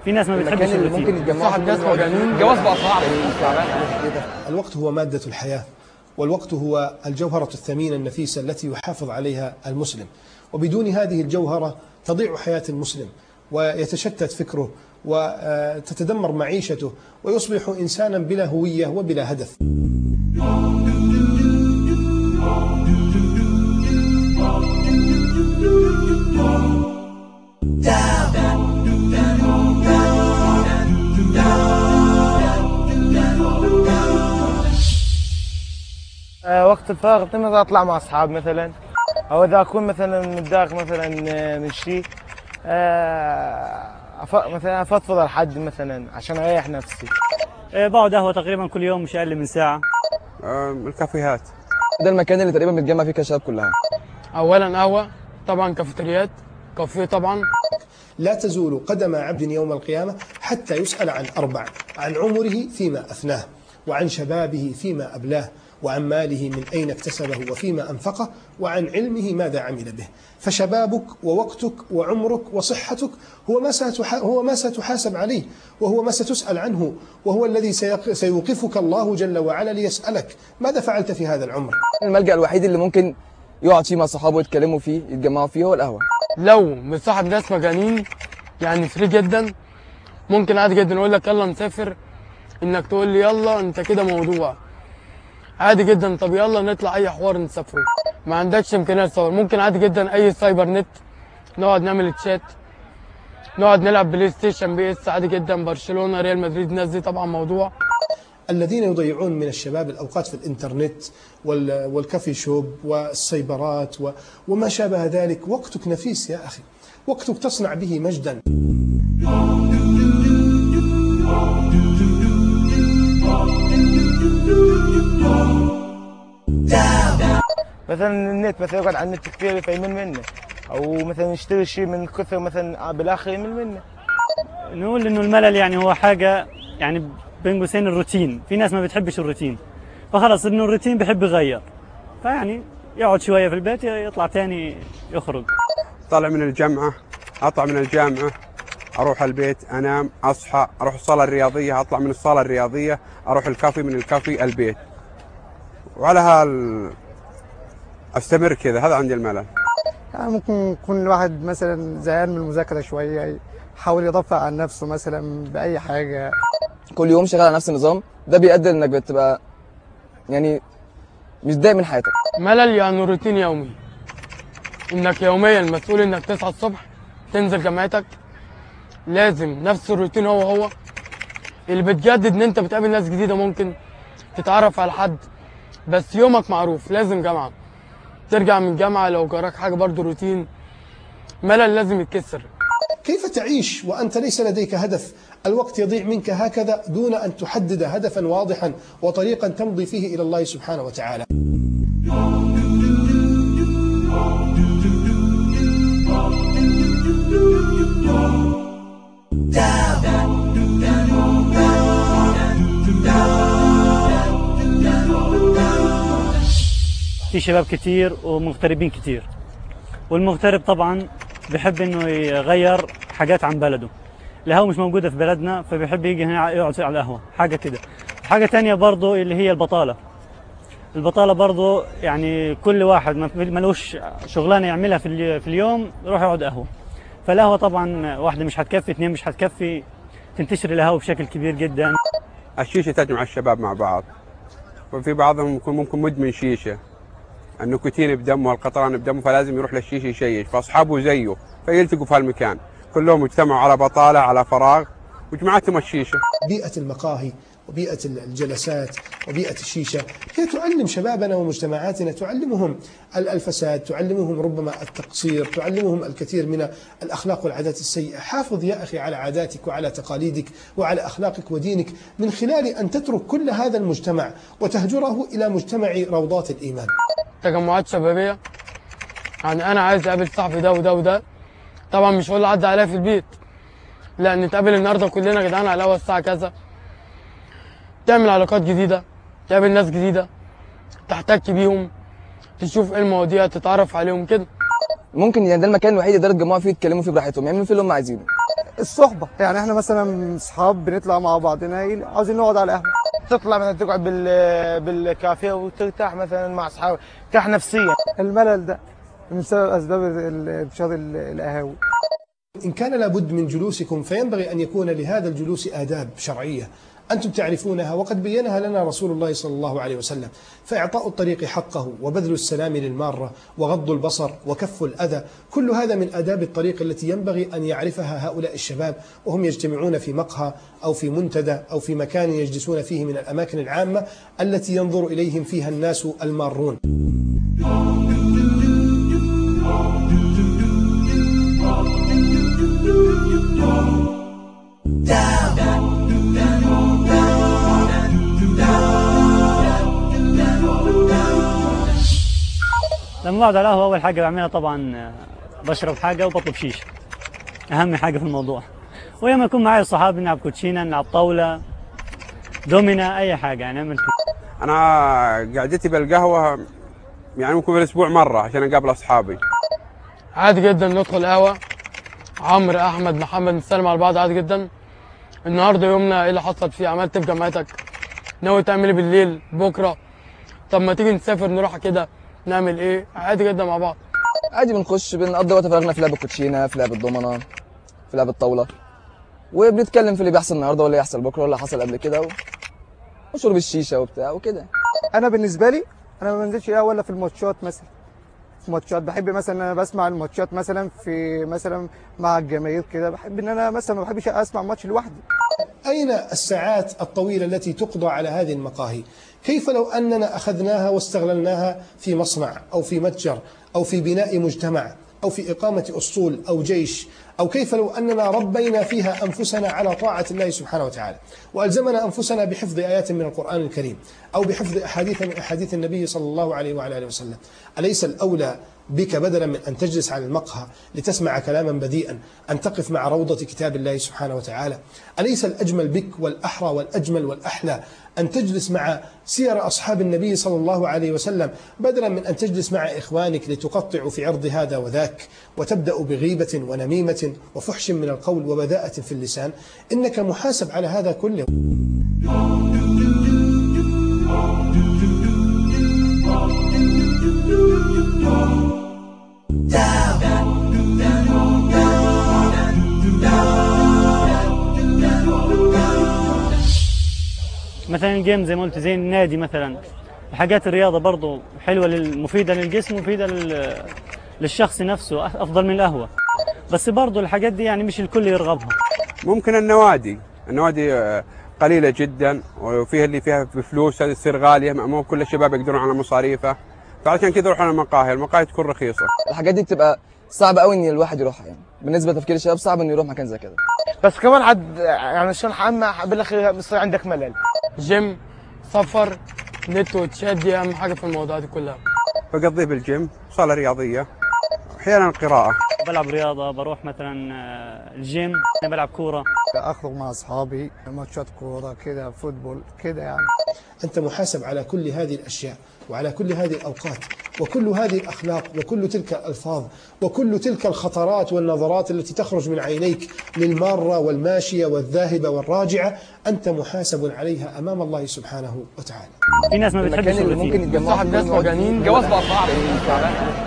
في ناس ما بتحبش المكان اللي الروتين ممكن يتجمعوا صاحب فيه ناس كل واحد مجانين جواز بقى صعب تعبان أو كده. الوقت هو مادة الحياة والوقت هو الجوهرة الثمينة النفيسة التي يحافظ عليها المسلم وبدون هذه الجوهرة تضيع حياة المسلم ويتشتت فكره وتتدمر معيشته ويصبح إنسانا بلا هوية وبلا هدف آه، وقت الفراغ بتمنى اطلع مع اصحاب مثلا او اذا اكون مثلا متضايق مثلا آه، من شيء آه، أف- مثلا افضفض لحد مثلا عشان اريح نفسي آه، بقعد قهوه تقريبا كل يوم مش اقل من ساعه الكافيهات ده المكان اللي تقريبا بتجمع فيه كشاب كلها اولا قهوه طبعا كافيتريات كافيه طبعا لا تزول قدم عبد يوم القيامة حتى يسأل عن أربع عن عمره فيما أفناه وعن شبابه فيما أبلاه وعن ماله من أين اكتسبه وفيما أنفقه وعن علمه ماذا عمل به فشبابك ووقتك وعمرك وصحتك هو ما ستح- هو ما ستحاسب عليه وهو ما ستسأل عنه وهو الذي سيق- سيوقفك الله جل وعلا ليسألك ماذا فعلت في هذا العمر الملجأ الوحيد اللي ممكن يقعد فيه مع صحابه يتكلموا فيه يتجمعوا فيه هو القهوه لو مصاحب ناس مجانين يعني فري جدا ممكن عادي جدا اقول لك يلا نسافر انك تقول لي يلا انت كده موضوع عادي جدا طب يلا نطلع اي حوار نسافره ما عندكش امكانيه تصور ممكن عادي جدا اي سايبر نت نقعد نعمل تشات نقعد نلعب بلاي ستيشن بي اس عادي جدا برشلونه ريال مدريد الناس دي طبعا موضوع الذين يضيعون من الشباب الأوقات في الإنترنت وال- والكافي شوب والسيبرات و- وما شابه ذلك وقتك نفيس يا أخي وقتك تصنع به مجدا مثلا النت مثلا يقعد على النت كثير فيمل منه او مثلا يشتري شيء من كثر مثلا بالاخر يمل منه نقول انه الملل يعني هو حاجه يعني بين قوسين الروتين في ناس ما بتحبش الروتين فخلص انه الروتين بيحب يغير فيعني يقعد شويه في البيت يطلع تاني يخرج طالع من الجامعة أطلع من الجامعة أروح البيت أنام أصحى أروح الصالة الرياضية أطلع من الصالة الرياضية أروح الكافي من الكافي البيت وعلى هال أستمر كذا هذا عندي الملل يعني ممكن يكون الواحد مثلا زهقان من المذاكرة شوية يحاول يرفع عن نفسه مثلا بأي حاجة كل يوم شغال على نفس النظام ده بيؤدي انك بتبقى يعني مش دايق من حياتك ملل يعني روتين يومي انك يوميا مسؤول انك تصحى الصبح تنزل جامعتك لازم نفس الروتين هو هو اللي بتجدد ان انت بتقابل ناس جديده ممكن تتعرف على حد بس يومك معروف لازم جامعه ترجع من الجامعه لو جراك حاجه برضو روتين ملل لازم يتكسر كيف تعيش وأنت ليس لديك هدف الوقت يضيع منك هكذا دون أن تحدد هدفا واضحا وطريقا تمضي فيه إلى الله سبحانه وتعالى في شباب كتير ومغتربين كتير والمغترب طبعا بحب انه يغير حاجات عن بلده القهوة مش موجودة في بلدنا فبيحب يجي هنا يقعد على القهوة حاجة كده حاجة تانية برضو اللي هي البطالة البطالة برضو يعني كل واحد ما ملوش شغلانة يعملها في, الي- في اليوم يروح يقعد قهوة فالقهوة طبعا واحدة مش هتكفي اثنين مش هتكفي تنتشر القهوة بشكل كبير جدا الشيشة تجمع الشباب مع بعض وفي بعضهم يكون ممكن مدمن شيشة النيكوتين بدمه والقطران بدمه فلازم يروح للشيشة يشيش فأصحابه زيه فيلتقوا في هالمكان كلهم اجتمعوا على بطالة على فراغ وجمعتهم الشيشة بيئة المقاهي وبيئة الجلسات وبيئة الشيشة هي تعلم شبابنا ومجتمعاتنا تعلمهم ال- الفساد تعلمهم ربما التقصير تعلمهم الكثير من الأخلاق والعادات السيئة حافظ يا أخي على عاداتك وعلى تقاليدك وعلى أخلاقك ودينك من خلال أن تترك كل هذا المجتمع وتهجره إلى مجتمع روضات الإيمان تجمعات شبابيه يعني انا عايز اقابل صاحبي ده وده وده طبعا مش هقول له عدى عليا في البيت لا نتقابل النهارده كلنا يا جدعان على القهوه الساعه كذا تعمل علاقات جديده تقابل ناس جديده تحتك بيهم تشوف ايه المواضيع تتعرف عليهم كده ممكن يعني ده المكان الوحيد اللي يقدروا يتجمعوا فيه يتكلموا فيه براحتهم يعملوا فيه اللي هم عايزينه الصحبه يعني احنا مثلا اصحاب بنطلع مع بعضنا إيه، عاوزين نقعد على القهوه تطلع مثلا تقعد بال بالكافيه وترتاح مثلا مع اصحابك ترتاح نفسيا الملل ده من سبب اسباب ال- انتشار ال- القهاوي إن كان لابد من جلوسكم فينبغي أن يكون لهذا الجلوس آداب شرعية أنتم تعرفونها وقد بينها لنا رسول الله صلى الله عليه وسلم فإعطاء الطريق حقه وبذل السلام للمارة وغض البصر وكف الأذى كل هذا من آداب الطريق التي ينبغي أن يعرفها هؤلاء الشباب وهم يجتمعون في مقهى أو في منتدى أو في مكان يجلسون فيه من الأماكن العامة التي ينظر إليهم فيها الناس المارون لما بقعد على القهوة أول حاجة بعملها طبعا آه، بشرب حاجة وبطلب شيشة أهم حاجة في الموضوع وياما يكون معي صحابي نلعب كوتشينة نلعب طاولة دومينا أي حاجة يعني نعمل كده انا قعدتي بالقهوه يعني ممكن بالاسبوع مره عشان اقابل اصحابي عادي جدا ندخل قهوه عمرو احمد محمد نسلم على بعض عادي جدا النهارده يومنا ايه اللي حصل فيه عملت في جامعتك ناوي تعمل ايه بالليل بكره طب ما تيجي نسافر نروح كده نعمل ايه عادي جدا مع بعض عادي بنخش بنقضي وقت فراغنا في لعب الكوتشينه في لعب الضمنه في لعب الطاوله وبنتكلم في اللي بيحصل النهارده واللي هيحصل بكره واللي حصل قبل كده و... وشرب الشيشه وبتاع وكده انا بالنسبه لي انا ما بنزلش قهوه الا في الماتشات مثلا في ماتشات بحب مثلا انا بسمع الماتشات مثلا في مثلا مع الجماهير كده بحب ان انا مثلا ما بحبش اسمع ماتش لوحدي أين الساعات الطويلة التي تقضى على هذه المقاهي؟ كيف لو أننا أخذناها واستغللناها في مصنع أو في متجر أو في بناء مجتمع أو في إقامة أسطول أو جيش أو كيف لو أننا ربينا فيها أنفسنا على طاعة الله سبحانه وتعالى وألزمنا أنفسنا بحفظ آيات من القرآن الكريم أو بحفظ أحاديث من أحاديث النبي صلى الله عليه وعلى آله وسلم أليس الأولى بك بدلا من أن تجلس على المقهى لتسمع كلاما بذيئا أن تقف مع روضة كتاب الله سبحانه وتعالى أليس الأجمل بك والأحرى والأجمل والأحلى أن تجلس مع سير أصحاب النبي صلى الله عليه وسلم بدلا من أن تجلس مع إخوانك لتقطع في عرض هذا وذاك وتبدأ بغيبة ونميمة وفحش من القول وبذاءة في اللسان إنك محاسب على هذا كله مثلا الجيم زي ما قلت زي النادي مثلا حاجات الرياضة برضو حلوة لل- مفيدة للجسم ومفيدة لل... للشخص نفسه أف- أفضل من القهوة بس برضو الحاجات دي يعني مش الكل يرغبها ممكن النوادي النوادي آه، قليله جدا وفيها اللي فيها بفلوس هذه تصير غاليه مو كل الشباب يقدرون على مصاريفها فعشان كذا يروحون المقاهي المقاهي تكون رخيصه الحاجات دي بتبقى صعب قوي ان الواحد يروحها يعني بالنسبه لتفكير الشباب صعب انه يروح مكان زي كده بس كمان حد يعني عشان اما بالاخير بيصير عندك ملل جيم سفر نت وتشات دي اهم حاجه في الموضوع دي كلها بقضيه بالجيم صاله رياضيه احيانا قراءه بلعب رياضة بروح مثلا آه، الجيم بلعب كورة اخرج مع اصحابي ماتشات كوره كده فوتبول كده يعني أنت محاسب على كل هذه الأشياء وعلى كل هذه الأوقات وكل هذه الأخلاق وكل تلك الألفاظ وكل تلك الخطرات والنظرات التي تخرج من عينيك للمارة والماشية والذاهبة والراجعة أنت محاسب عليها أمام الله سبحانه وتعالى في ناس ما بتحبش المكان اللي الروتين ممكن يتجمعوا صاحب فيه ناس ونقعد مجانين فيه جواز ونقعد بقى صعب فيه.